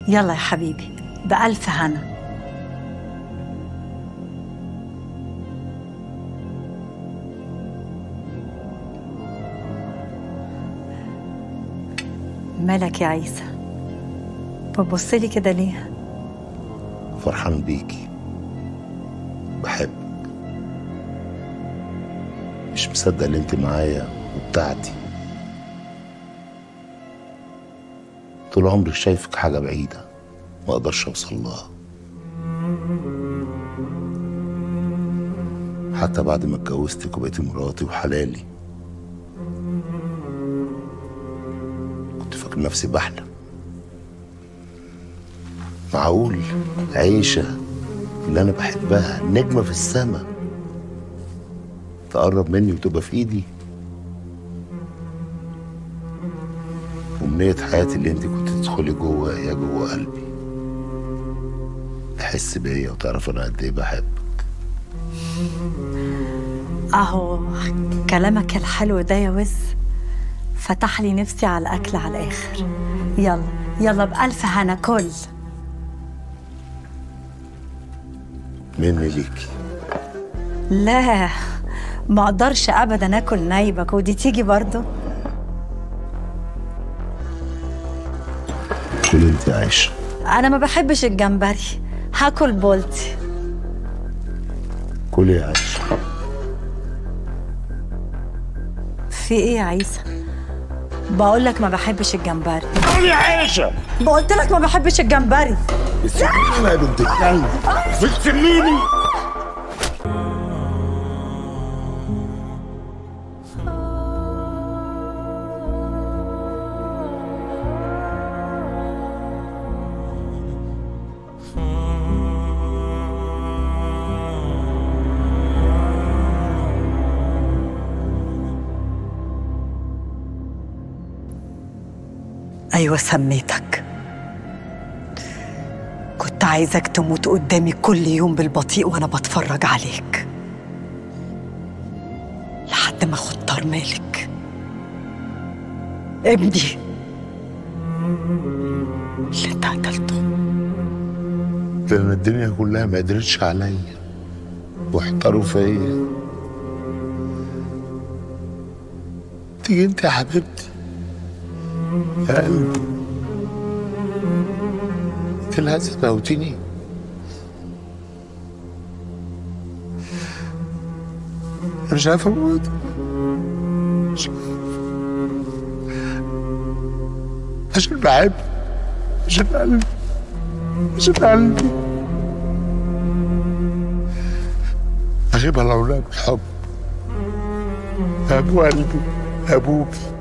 يلا يا حبيبي بألف هنا مالك يا عيسى بتبصلي كده ليه فرحان بيكي بحبك مش مصدق اللي انت معايا وبتاعتي طول عمري شايفك حاجة بعيدة ما اقدرش اوصل لها حتى بعد ما اتجوزتك وبقيتي مراتي وحلالي كنت فاكر نفسي بحلم معقول عيشة اللي أنا بحبها نجمة في السما تقرب مني وتبقى في إيدي أمنية حياتي اللي أنت كنت تدخلي جوه يا جوه قلبي تحس بيا وتعرف أنا قد إيه بحبك اهو كلامك الحلو ده يا وز فتح لي نفسي على الاكل على الاخر يلا يلا بألف هنا كل مني ليكي لا ما اقدرش ابدا اكل نايبك ودي تيجي برضو كل أنت عايشة انا ما بحبش الجمبري هاكل بولتي كل يا عايشة في ايه يا عيسى بقول لك ما بحبش الجمبري كل يا عايشة قلت لك ما بحبش الجمبري السكينة يا بنت الكلب بتسميني ايوه سميتك كنت عايزك تموت قدامي كل يوم بالبطيء وانا بتفرج عليك لحد ما اخد طار مالك ابني اللي انت قتلته ده انا الدنيا كلها ما قدرتش عليا واحتاروا فيا تيجي انت يا حبيبتي يا قلبي انت اللي عايزه تموتيني انا مش عارف اموت مش عارف عشان بحب عشان قلبي عشان قلبي اغيب على اولاد الحب يا ابو قلبي يا ابوكي